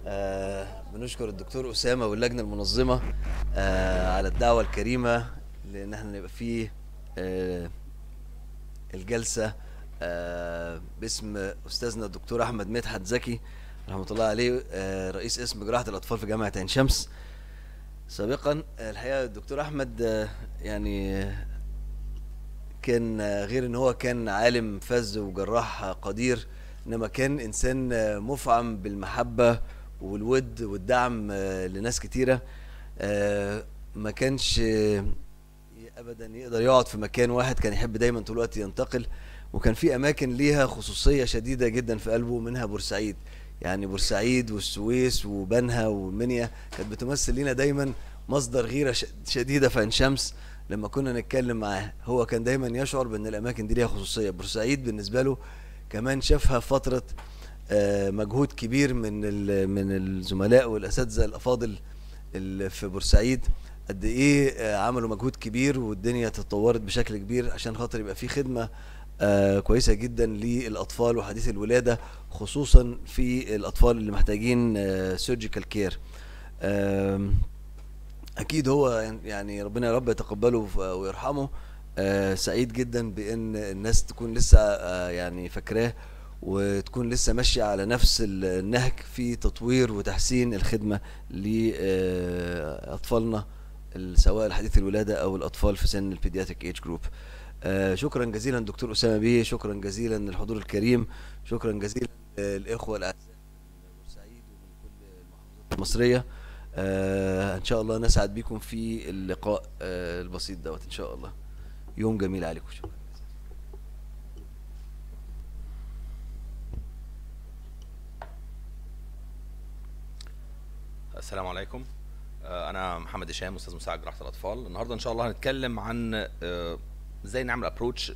آه بنشكر الدكتور أسامة واللجنة المنظمة آه على الدعوة الكريمة لأن احنا نبقى فيه آه الجلسة آه باسم أستاذنا الدكتور أحمد مدحت زكي رحمة الله عليه آه رئيس اسم جراحة الأطفال في جامعة عين شمس سابقا آه، الحقيقة الدكتور أحمد آه يعني آه، كان آه، غير ان هو كان عالم فذ وجراح آه، قدير انما كان انسان آه، مفعم بالمحبة والود والدعم آه، لناس كتيرة آه، ما كانش آه، ابدا يقدر يقعد في مكان واحد كان يحب دايما طول الوقت ينتقل وكان في اماكن ليها خصوصية شديدة جدا في قلبه منها بورسعيد يعني بورسعيد والسويس وبنها والمنيا كانت بتمثل لنا دايما مصدر غيرة ش- شديدة في عين شمس لما كنا نتكلم معاه هو كان دايما يشعر بان الاماكن دي ليها خصوصية بورسعيد بالنسبة له كمان شافها فترة آه، مجهود كبير من ال- من الزملاء والاساتذه الافاضل اللي في بورسعيد قد ايه آه، عملوا مجهود كبير والدنيا تطورت بشكل كبير عشان خاطر يبقى في خدمه آه، كويسه جدا للاطفال وحديث الولاده خصوصا في الاطفال اللي محتاجين سيرجيكال كير اكيد هو يعني ربنا يا رب يتقبله ف- ويرحمه آه، سعيد جدا بان الناس تكون لسه آه، يعني فاكراه وتكون لسه ماشيه على نفس ال- النهج في تطوير وتحسين الخدمه لاطفالنا سواء الحديث الولاده او الاطفال في سن البيدياتريك ايج جروب شكرا جزيلا دكتور اسامه بيه شكرا جزيلا للحضور الكريم شكرا جزيلا الاخوه الاعزاء من بورسعيد ومن كل المحافظات المصريه آه ان شاء الله نسعد بكم في اللقاء آه البسيط دوت ان شاء الله يوم جميل عليكم شكرا السلام عليكم آه، انا محمد هشام استاذ مساعد جراحه الاطفال النهارده ان شاء الله هنتكلم عن آه، ازاي نعمل ابروتش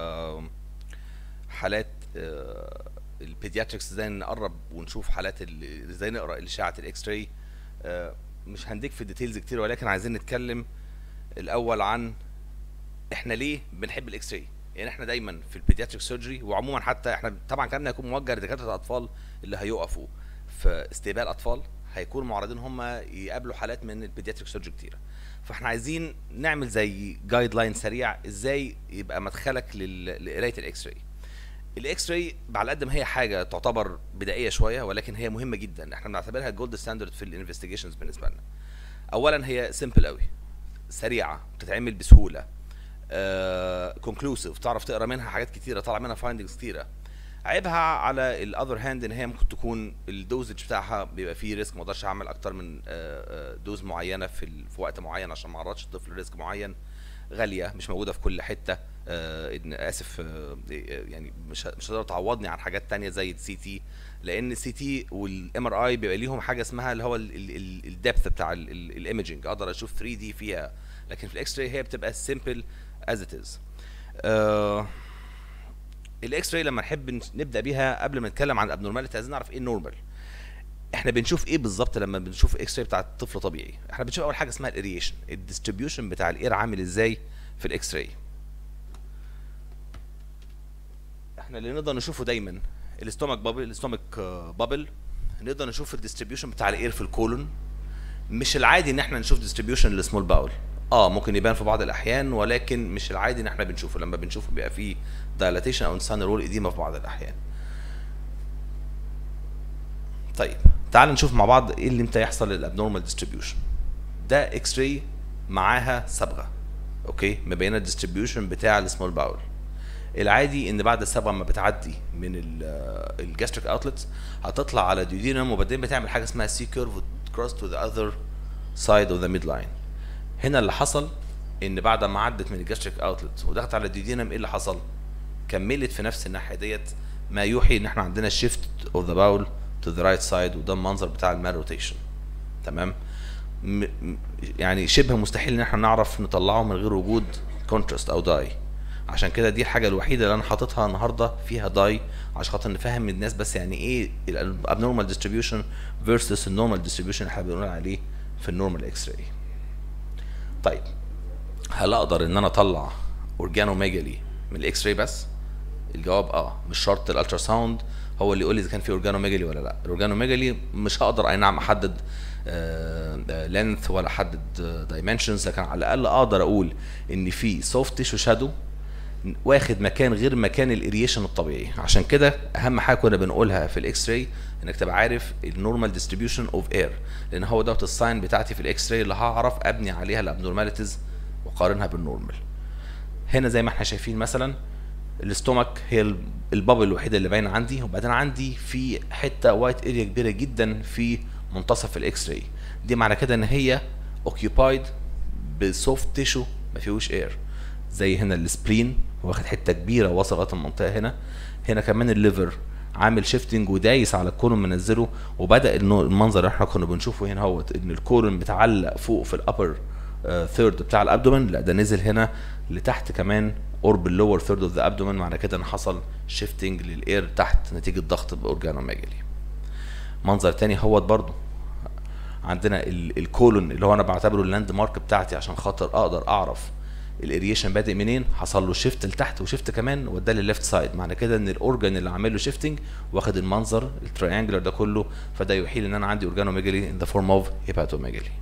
لحالات البيدياتريكس ازاي نقرب ونشوف حالات ال- ازاي نقرا الاشعه الاكس راي مش هنديك في الديتيلز كتير ولكن عايزين نتكلم الاول عن احنا ليه بنحب الاكس راي يعني احنا دايما في البيدياتريك سيرجري وعموما حتى احنا طبعا كلامنا هيكون موجه لدكاتره الاطفال اللي هيقفوا في استقبال اطفال هيكونوا معرضين هم يقابلوا حالات من البيدياتريك سيرجري كتيره فاحنا عايزين نعمل زي جايد لاين سريع ازاي يبقى مدخلك لل- لقرايه الاكس راي الاكس راي على قد ما هي حاجه تعتبر بدائيه شويه ولكن هي مهمه جدا احنا بنعتبرها الجولد ستاندرد في الانفستيجيشنز بالنسبه لنا اولا هي سيمبل قوي سريعه بتتعمل بسهوله كونكلوسيف تعرف تقرا منها حاجات كتيره طالع منها فايندنجز كتيره عيبها على الاذر هاند ان هي ممكن تكون الدوزج بتاعها بيبقى فيه ريسك ما اقدرش اعمل اكتر من آه، آه، دوز معينه في ال- في وقت معين عشان ما اعرضش الطفل ريسك معين غاليه مش موجوده في كل حته آه، إن اسف آه، يعني مش ه- مش هتقدر تعوضني عن حاجات تانية زي السي تي لان السي تي والام ار اي بيبقى ليهم حاجه اسمها اللي هو الدبث بتاع الايمجنج اقدر اشوف 3 دي فيها لكن في الاكس راي هي بتبقى سيمبل از ات از الاكس راي لما نحب نس- نبدا بيها قبل ما نتكلم عن الابنورماليتي عايزين نعرف ايه النورمال احنا بنشوف ايه بالظبط لما بنشوف اكس راي بتاع الطفل طبيعي احنا بنشوف اول حاجه اسمها الاريشن الديستريبيوشن بتاع الاير عامل ازاي في الاكس راي احنا اللي نقدر نشوفه دايما الاستومك بابل الاستومك بابل نقدر نشوف الديستريبيوشن بتاع الاير في الكولون مش العادي ان احنا نشوف ديستريبيوشن للسمول باول اه ممكن يبان في بعض الاحيان ولكن مش العادي ان احنا بنشوفه لما بنشوفه بيبقى فيه دايلاتيشن او انسان رول اديما في بعض الاحيان طيب تعال نشوف مع بعض ايه اللي امتى يحصل للابنورمال ديستريبيوشن ده اكس راي معاها صبغه اوكي مبينه الديستريبيوشن بتاع السمول باول العادي ان بعد الصبغه ما بتعدي من الجاستريك اوتلتس هتطلع على ديودينم وبعدين بتعمل حاجه اسمها سي كيرف كروس تو ذا اذر سايد اوف ذا ميد لاين هنا اللي حصل ان بعد ما عدت من الجاستريك اوتلت ودخلت على الديودينم ايه اللي حصل كملت في نفس الناحيه ديت ما يوحي ان احنا عندنا شيفت اوف ذا باول تو ذا رايت سايد وده المنظر بتاع المال روتيشن تمام م- م- يعني شبه مستحيل ان احنا نعرف نطلعه من غير وجود كونتراست او داي عشان كده دي الحاجه الوحيده اللي انا حاططها النهارده فيها داي عشان خاطر نفهم الناس بس يعني ايه الابنورمال ديستريبيوشن فيرسس النورمال ديستريبيوشن اللي احنا بنقول عليه في النورمال اكس راي طيب هل اقدر ان انا اطلع اورجانوميجالي من الاكس راي بس الجواب اه مش شرط الالترا ساوند هو اللي يقول لي اذا كان في اورجانوميجالي ولا لا الاورجانوميجالي مش هقدر اي نعم احدد لينث ولا احدد دايمنشنز لكن على الاقل اقدر اقول ان في سوفت تيشو شادو واخد مكان غير مكان الاريشن الطبيعي عشان كده اهم حاجه كنا بنقولها في الاكس راي انك تبقى عارف النورمال ديستريبيوشن اوف اير لان هو دوت الساين بتاعتي في الاكس راي اللي هعرف ابني عليها الابنورماليتيز واقارنها بالنورمال هنا زي ما احنا شايفين مثلا الاستومك هي ال- البابل الوحيده اللي باينه عندي وبعدين عندي في حته وايت اريا كبيره جدا في منتصف الاكس راي دي معنى كده ان هي اوكيوبايد بسوفت تيشو ما فيهوش اير زي هنا السبلين واخد حته كبيره واصل لغايه المنطقه هنا هنا كمان الليفر عامل شيفتنج ودايس على الكولون منزله وبدا انه المنظر اللي احنا كنا بنشوفه هنا هوت ان الكولون بتعلق فوق في الابر ثيرد بتاع الابدومن لا ده نزل هنا لتحت كمان قرب اللور ثيرد اوف ذا ابدومن معنى كده ان حصل شيفتنج للاير تحت نتيجه ضغط باورجانوميجالي منظر تاني هوت برضو عندنا ال- الكولون اللي هو انا بعتبره اللاند مارك بتاعتي عشان خاطر اقدر اعرف الاريشن بادئ منين حصل له شيفت لتحت وشيفت كمان وداه للليفت سايد معنى كده ان الاورجن اللي عامل له شيفتنج واخد المنظر التريانجلر ده كله فده يحيل ان انا عندي اورجانوميجالي ان ذا فورم اوف هيباتوميجالي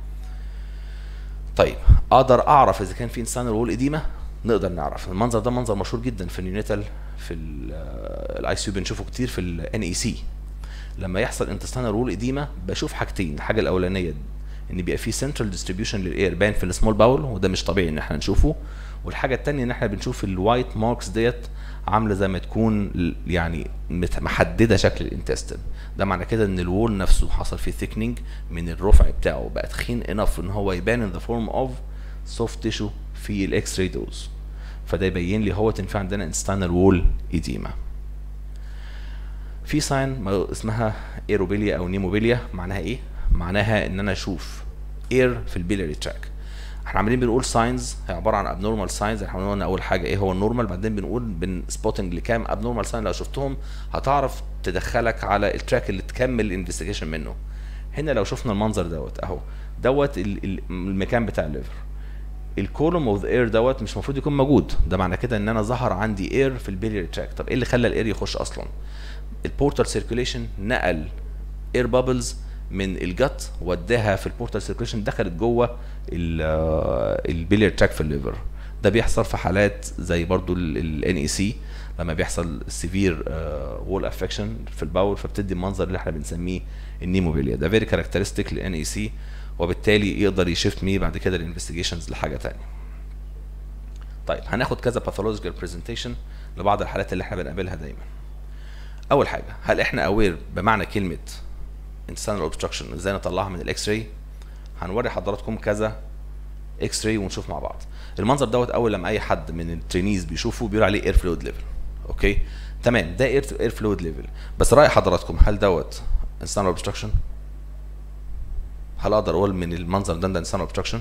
طيب اقدر اعرف اذا كان في انسان وول اديمه نقدر نعرف المنظر ده منظر مشهور جدا في النيونيتال في الاي سي بنشوفه كتير في الان اي سي لما يحصل انتستانال رول اديمه بشوف حاجتين الحاجه الاولانيه ان بيبقى في سنترال ديستريبيوشن للاير بان في السمول باول وده مش طبيعي ان احنا نشوفه والحاجه الثانيه ان احنا بنشوف الوايت ماركس ديت عامله زي ما تكون ل- يعني مت- محدده شكل الانتستين ده معنى كده ان الوول نفسه حصل فيه ثيكنينج من الرفع بتاعه بقى تخين انف ان هو يبان ان ذا فورم اوف سوفت تيشو في الاكس راي دوز فده يبين لي هو ان في عندنا انستانال وول ايديما في ساين ما- اسمها ايروبيليا او نيموبيليا معناها ايه معناها ان انا اشوف اير في البيلاري تراك احنا عاملين بنقول ساينز هي عباره عن ابنورمال ساينز احنا قلنا اول حاجه ايه هو النورمال بعدين بنقول بن سبوتنج لكام ابنورمال ساين لو شفتهم هتعرف تدخلك على التراك اللي تكمل الانفستيجيشن منه هنا لو شفنا المنظر دوت اهو دوت ال- ال- المكان بتاع الليفر الكولوم اوف ذا اير دوت مش المفروض يكون موجود ده معنى كده ان انا ظهر عندي اير في البيلياري تراك طب ايه اللي خلى الاير يخش اصلا البورتال سيركيوليشن نقل اير بابلز من الجت وداها في البورتال سيركيوليشن دخلت جوه البيلير تراك في الليفر ده بيحصل في حالات زي برضو الان اي سي لما بيحصل سيفير وول افكشن في الباول فبتدي المنظر اللي احنا بنسميه النيموبيليا ده فيري كاركترستيك للان اي سي وبالتالي يقدر يشيفت مي بعد كده الانفستيجيشنز لحاجه تانية طيب هناخد كذا باثولوجيكال برزنتيشن لبعض الحالات اللي احنا بنقابلها دايما اول حاجه هل احنا اوير بمعنى كلمه intestinal obstruction ازاي نطلعها من الاكس راي هنوري حضراتكم كذا اكس راي ونشوف مع بعض المنظر دوت اول لما اي حد من الترينيز بيشوفه بيقول عليه اير فلويد ليفل اوكي تمام ده اير اير فلويد ليفل بس راي حضراتكم هل دوت intestinal obstruction هل اقدر اقول من المنظر ده ده intestinal obstruction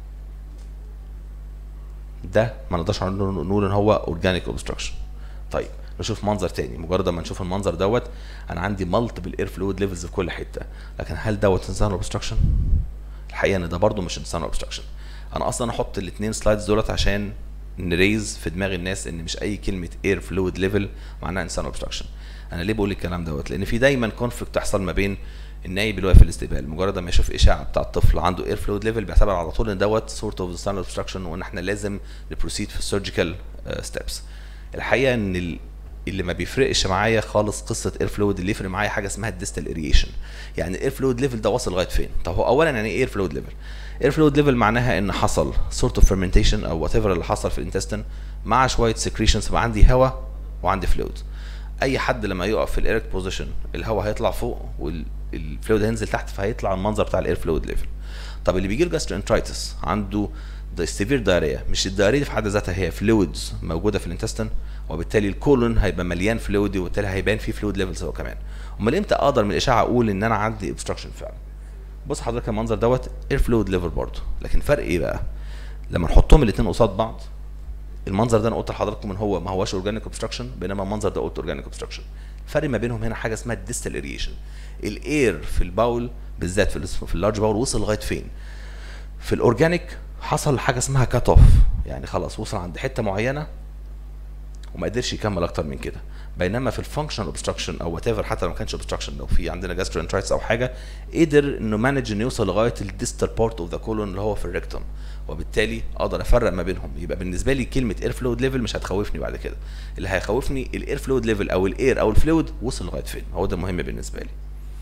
ده ما نقدرش نقول ان هو اورجانيك obstruction طيب نشوف منظر تاني مجرد ما نشوف المنظر دوت انا عندي مالتيبل اير فلويد ليفلز في كل حته لكن هل دوت انسان اوبستراكشن الحقيقه ان ده برضو مش انسان اوبستراكشن انا اصلا احط الاثنين سلايدز دولت عشان نريز في دماغ الناس ان مش اي كلمه اير فلويد ليفل معناها انسان اوبستراكشن انا ليه بقول الكلام دوت لان في دايما كونفليكت تحصل ما بين النايب اللي واقف في الاستقبال مجرد ما يشوف اشاعه بتاع الطفل عنده اير فلويد ليفل بيعتبر على طول ان دوت سورت اوف انسان اوبستراكشن وان احنا لازم نبروسيد في السيرجيكال ستيبس الحقيقه ان ال- اللي ما بيفرقش معايا خالص قصه اير فلويد اللي يفرق معايا حاجه اسمها الديستال اريشن يعني الاير فلويد ليفل ده واصل لغايه فين طب هو اولا يعني ايه اير فلويد ليفل اير فلويد ليفل معناها ان حصل سورت اوف فيرمنتيشن او وات ايفر اللي حصل في الانتستين مع شويه سكريشنز فبقى عندي هواء وعندي فلويد اي حد لما يقف في الايركت بوزيشن الهواء هيطلع فوق والفلويد هينزل تحت فهيطلع المنظر بتاع الاير فلويد ليفل طب اللي بيجي له جاسترونترايتس عنده سيفير دايريا مش الدايريا دي في حد ذاتها هي فلويدز موجوده في الانتستين وبالتالي الكولون هيبقى مليان فلويد وبالتالي هيبان فيه فلويد ليفلز هو كمان امال امتى اقدر من الاشعه اقول ان انا عندي اوبستراكشن فعلا بص حضرتك المنظر دوت اير فلويد ليفل برضه لكن فرق ايه بقى لما نحطهم الاثنين قصاد بعض المنظر ده انا قلت لحضراتكم ان هو ما هوش اورجانيك اوبستراكشن بينما المنظر ده قلت اورجانيك اوبستراكشن الفرق ما بينهم هنا حاجه اسمها الديستال اريشن الاير في الباول بالذات في, الس- في اللارج باول وصل لغايه فين في الاورجانيك حصل حاجه اسمها كات اوف يعني خلاص وصل عند حته معينه وما قدرش يكمل اكتر من كده بينما في الفانكشنال اوبستراكشن او وات حتى لو ما كانش اوبستراكشن لو في عندنا جاسترونترايتس او حاجه قدر انه مانج انه يوصل لغايه الديستال بارت اوف ذا كولون اللي هو في الريكتوم وبالتالي اقدر افرق ما بينهم يبقى بالنسبه لي كلمه اير فلويد ليفل مش هتخوفني بعد كده اللي هيخوفني الاير فلويد ليفل او الاير او الفلويد وصل لغايه فين هو ده المهم بالنسبه لي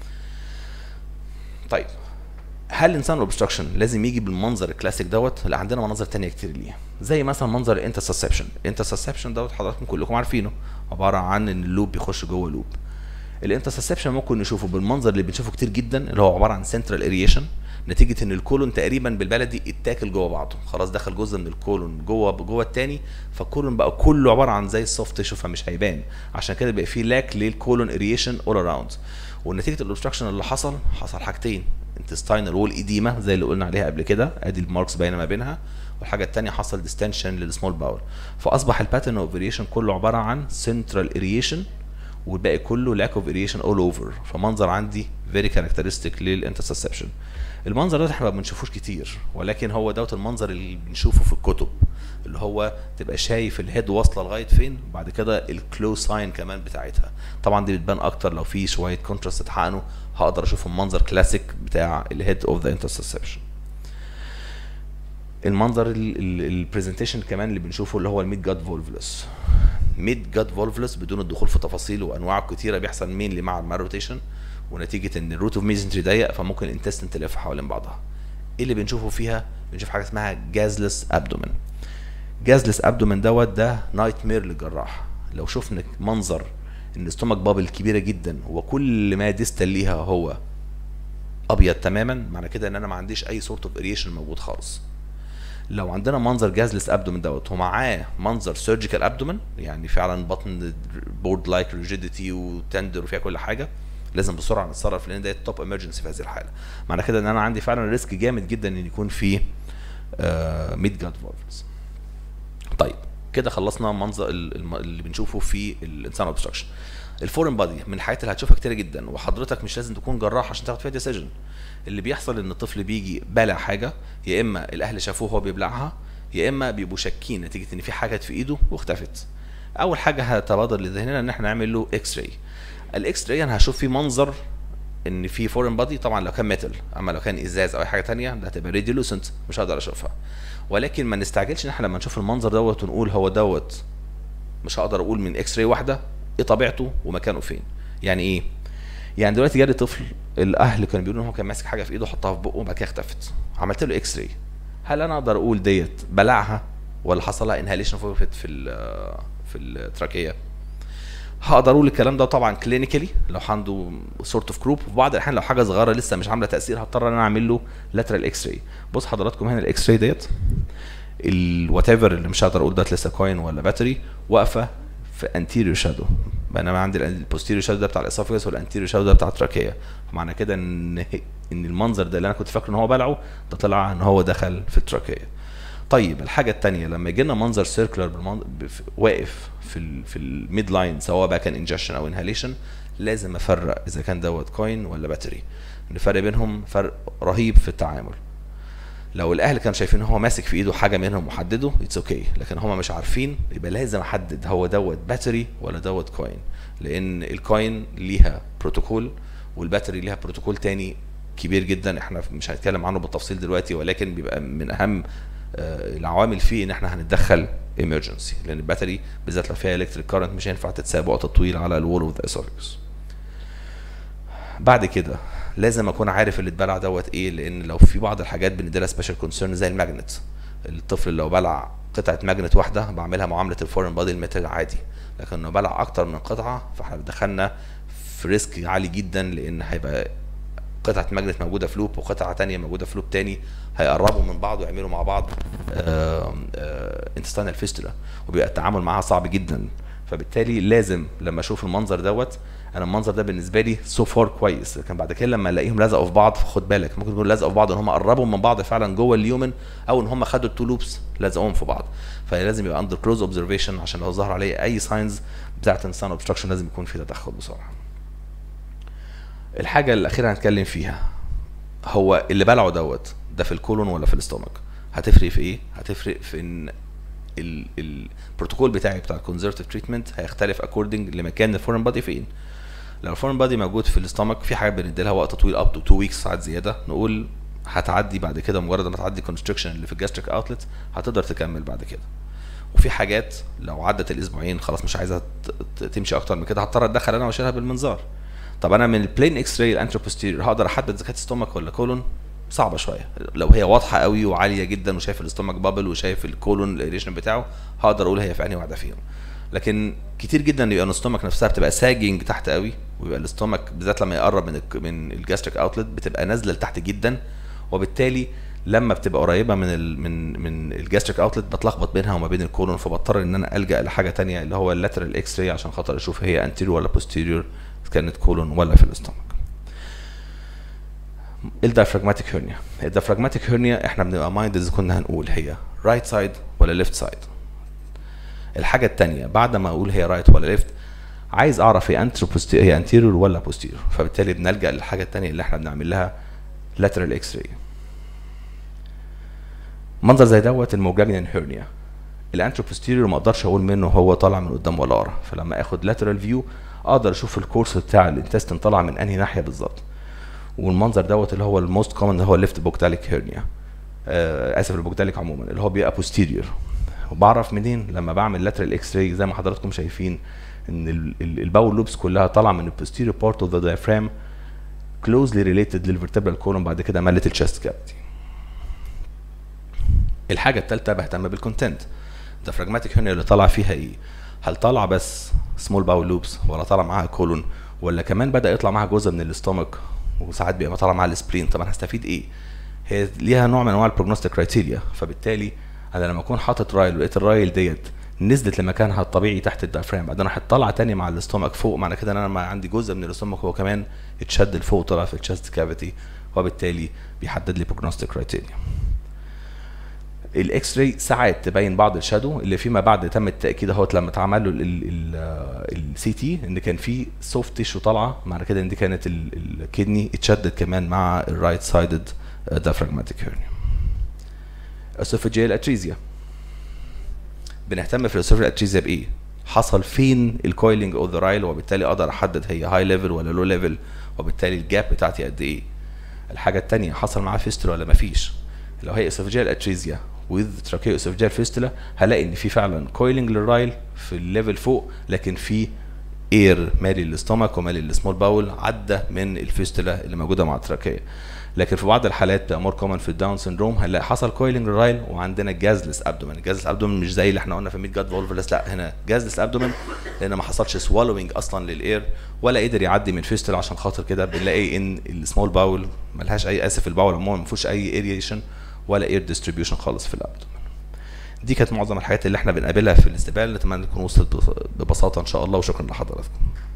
طيب هل الانسان الاوبستراكشن لازم يجي بالمنظر الكلاسيك دوت لا عندنا مناظر تانية كتير ليه زي مثلا منظر الانترسبشن الانترسبشن دوت حضراتكم كلكم عارفينه عباره عن ان اللوب بيخش جوه لوب الانترسبشن ممكن نشوفه بالمنظر اللي بنشوفه كتير جدا اللي هو عباره عن سنترال اريشن نتيجه ان الكولون تقريبا بالبلدي اتاكل جوه بعضه خلاص دخل جزء من الكولون جوه جوه التاني فالكولون بقى كله عباره عن زي السوفت تيشو فمش هيبان عشان كده بقى فيه لاك للكولون اريشن اول اراوند ونتيجه الاوبستراكشن اللي حصل حصل حاجتين انتستاينال وول ايديما زي اللي قلنا عليها قبل كده ادي الماركس باينه ما بينها والحاجه الثانيه حصل ديستنشن للسمول باول فاصبح الباترن اوف فاريشن كله عباره عن سنترال اريشن والباقي كله لاك اوف اريشن اول اوفر فمنظر عندي فيري كاركترستيك للانترسبشن المنظر ده احنا ما بنشوفوش كتير ولكن هو دوت المنظر اللي بنشوفه في الكتب اللي هو تبقى شايف الهيد واصله لغايه فين وبعد كده الكلو ساين كمان بتاعتها طبعا دي بتبان اكتر لو في شويه كونتراست اتحقنوا هقدر اشوف المنظر كلاسيك بتاع الهيد اوف ذا انترسبشن المنظر البرزنتيشن كمان اللي بنشوفه اللي هو الميد جاد فولفلس ميد جاد فولفلس بدون الدخول في تفاصيل وانواعه كتيره بيحصل مين مع الماروتيشن ونتيجه ان الروت اوف ميزنتري ضيق فممكن الانتستين تلف حوالين بعضها ايه اللي بنشوفه فيها بنشوف حاجه اسمها جازلس ابدومن جازلس ابدومن دوت ده نايت مير للجراح لو شفنا منظر ان ستومك بابل كبيره جدا وكل ما ديستال ليها هو ابيض تماما معنى كده ان انا ما عنديش اي سورت اوف اريشن موجود خالص لو عندنا منظر جازلس ابدومن دوت ومعاه منظر سيرجيكال ابدومن يعني فعلا بطن بورد لايك ريجيديتي وتندر وفيها كل حاجه لازم بسرعه نتصرف لان ده توب امرجنسي في هذه الحاله معنى كده ان انا عندي فعلا ريسك جامد جدا ان يكون في ميد جاد فولفز طيب كده خلصنا منظر اللي بنشوفه في الانسان اوبستراكشن الفورن بادي من الحاجات اللي هتشوفها كتير جدا وحضرتك مش لازم تكون جراح عشان تاخد فيها ديسيجن اللي بيحصل ان الطفل بيجي بلع حاجه يا اما الاهل شافوه وهو بيبلعها يا اما بيبقوا شاكين نتيجه ان في حاجه في ايده واختفت اول حاجه هتبادر لذهننا ان احنا نعمل له اكس راي الاكس راي انا هشوف فيه منظر ان في فورن بادي طبعا لو كان ميتال اما لو كان ازاز او اي حاجه تانية ده هتبقى ريديولوسنت مش هقدر اشوفها ولكن ما نستعجلش ان احنا لما نشوف المنظر دوت ونقول هو دوت مش هقدر اقول من اكس راي واحده ايه طبيعته ومكانه فين يعني ايه يعني دلوقتي جالي طفل الاهل كانوا بيقولوا ان هو كان ماسك حاجه في ايده حطها في بقه وبعد كده اختفت عملت له اكس راي هل انا اقدر اقول ديت بلعها ولا حصل لها انهاليشن في في في التراكيه هقدر اقول الكلام ده طبعا كلينيكالي لو عنده سورت اوف جروب وفي بعض الاحيان لو حاجه صغيره لسه مش عامله تاثير هضطر ان انا اعمل له لاترال اكس راي بص حضراتكم هنا الاكس راي ديت الوات ايفر اللي مش هقدر اقول ده لسه كوين ولا باتري واقفه في انتيريور شادو بينما عندي البوستيريور شادو ده بتاع الاسوفيجس والانتيريور شادو ده بتاع التراكيه معنى كده ان ان المنظر ده اللي انا كنت فاكره ان هو بلعه ده طلع ان هو دخل في التراكيه طيب الحاجه الثانيه لما يجي لنا منظر سيركلر بالمنظر واقف في ال في الميد لاين سواء بقى كان انجكشن او انهاليشن لازم افرق اذا كان دوت كوين ولا باتري الفرق بينهم فرق رهيب في التعامل لو الاهل كانوا شايفين ان هو ماسك في ايده حاجه منهم محدده اتس اوكي okay. لكن هم مش عارفين يبقى لازم احدد هو دوت باتري ولا دوت كوين لان الكوين ليها بروتوكول والباتري ليها بروتوكول تاني كبير جدا احنا مش هنتكلم عنه بالتفصيل دلوقتي ولكن بيبقى من اهم العوامل فيه ان احنا هنتدخل ايمرجنسي لان الباتري بالذات لو فيها الكتريك كارنت مش هينفع تتساب وقت طويل على الوول اوف ذا اسوفيكس بعد كده لازم اكون عارف اللي اتبلع دوت ايه لان لو في بعض الحاجات بنديلها سبيشال كونسيرن زي الماجنت الطفل لو بلع قطعه ماجنت واحده بعملها معامله الفورن بادي الميتال عادي لكن لو بلع اكتر من قطعه فاحنا دخلنا في ريسك عالي جدا لان هيبقى قطعه ماجنت موجوده في لوب وقطعه تانية موجوده في لوب تاني هيقربوا من بعض ويعملوا مع بعض انتستانال فيستولا وبيبقى التعامل معاها صعب جدا فبالتالي لازم لما اشوف المنظر دوت انا المنظر ده بالنسبه لي سو فار كويس لكن بعد كده لما الاقيهم لزقوا في بعض خد بالك ممكن يكونوا لزقوا في بعض ان هم قربوا من بعض فعلا جوه اليومن او ان هم خدوا التو لوبس لزقوهم في بعض فلازم يبقى اندر كلوز اوبزرفيشن عشان لو ظهر عليه اي ساينز بتاعت انسان اوبستراكشن لازم يكون في تدخل بسرعه الحاجه الاخيره هنتكلم فيها هو اللي بلعه دوت ده في الكولون ولا في الاستومك هتفرق في ايه هتفرق في ان البروتوكول بتاعي بتاع الكونزرفتيف تريتمنت هيختلف اكوردنج لمكان الفورن بادي فين لو الفورن بادي موجود في الاستمك في حاجات بندي لها وقت طويل اب تو 2 ويكس ساعات زياده نقول هتعدي بعد كده مجرد ما تعدي كونستركشن اللي في الجاستريك اوتلت هتقدر تكمل بعد كده وفي حاجات لو عدت الاسبوعين خلاص مش عايزه ت- تمشي اكتر من كده هضطر اتدخل انا واشيلها بالمنظار طب انا من البلين اكس راي الانتروبوستيريور هقدر احدد اذا كانت ستومك ولا كولون صعبه شويه لو هي واضحه قوي وعاليه جدا وشايف الاستومك بابل وشايف الكولون الايريشن بتاعه هقدر اقول هي في انهي واحده فيهم لكن كتير جدا يبقى الاستومك نفسها بتبقى ساجنج تحت قوي ويبقى الاستومك بالذات لما يقرب من الك- من الجاستريك اوتلت بتبقى نازله لتحت جدا وبالتالي لما بتبقى قريبه من ال من من الجاستريك اوتلت بتلخبط بينها وما بين الكولون فبضطر ان انا الجا لحاجه تانية اللي هو اللاترال اكس راي عشان خاطر اشوف هي انتيريور ولا بوستيريور كانت كولون ولا في الاستومك الدايفراجماتيك هيرنيا الدايفراجماتيك هيرنيا احنا بنبقى مايند اذا كنا هنقول هي رايت سايد ولا ليفت سايد الحاجه الثانيه بعد ما اقول هي رايت ولا ليفت عايز اعرف هي انترو هي انتيريور ولا بوستيريور فبالتالي بنلجا للحاجه الثانيه اللي احنا بنعمل لها لاترال اكس راي منظر زي دوت الموجاجنين هيرنيا الانترو بوستيريور ما اقدرش اقول منه هو طالع من قدام ولا ورا فلما اخد لاترال فيو اقدر اشوف الكورس بتاع الانتستين طالع من انهي ناحيه بالظبط والمنظر دوت اللي هو الموست كومن اللي هو الليفت بوكتاليك هيرنيا آه اسف البوكتاليك عموما اللي هو بيبقى بوستيريور وبعرف منين لما بعمل لاترال اكس راي زي ما حضراتكم شايفين ان ال- ال- الباول لوبس كلها طالعه من البوستيريور بارت اوف ذا diaphragm closely related للفرتبرال كولوم بعد كده ملت الشست كافيتي الحاجه الثالثه بهتم بالكونتنت الديافراجماتيك هيرنيا اللي طالع فيها ايه هل طالع بس سمول باول لوبس ولا طالع معاها كولون ولا كمان بدا يطلع معاها جزء من الاستومك وساعات بيبقى طالع معاها السبرين طب انا هستفيد ايه هي ليها نوع من انواع البروجنوستيك كرايتيريا فبالتالي انا لما اكون حاطط رايل ولقيت الرايل ديت نزلت لمكانها الطبيعي تحت الدايفرام بعدين راحت طالعه تاني مع الاستومك فوق معنى كده ان انا ما عندي جزء من الاستومك هو كمان اتشد لفوق طلع في الشست كافيتي وبالتالي بيحدد لي بروجنوستيك كرايتيريا الاكس راي ساعات تبين بعض الشادو اللي فيما بعد تم التاكيد اهوت لما اتعمل له السي تي ان كان في سوفت تيشو طالعه معنى كده ان دي كانت الكدني اتشدت كمان مع الرايت سايدد diaphragmatic hernia esophageal اتريزيا بنهتم في الاسوفيجيال اتريزيا بايه حصل فين الكويلنج اوف ذا رايل وبالتالي اقدر احدد هي هاي ليفل ولا لو ليفل وبالتالي الجاب بتاعتي قد ايه الحاجه الثانيه حصل معاه فيستولا ولا مفيش لو هي اسوفيجيال اتريزيا with tracheal esophageal fistula هلاقي ان في فعلا كويلنج للرايل في الليفل فوق لكن في اير مالي الاستومك ومالي السمول باول عدى من الفيستولا اللي موجوده مع التراكيه لكن في بعض الحالات بتبقى مور كومن في الداون سندروم هنلاقي حصل كويلنج للرايل وعندنا جازلس ابدومن الجازلس ابدومن مش زي اللي احنا قلنا في ميد جاد فولفلس لا هنا جازلس ابدومن لان ما حصلش سوالوينج اصلا للاير ولا قدر يعدي من فيستولا عشان خاطر كده بنلاقي ان السمول باول ملهاش اي اسف الباول عموما ما فيهوش اي اريشن ولا اير ديستريبيوشن خالص في الابدومن دي كانت معظم الحاجات اللي احنا بنقابلها في الاستقبال نتمنى تكون وصلت ببساطه ان شاء الله وشكرا لحضراتكم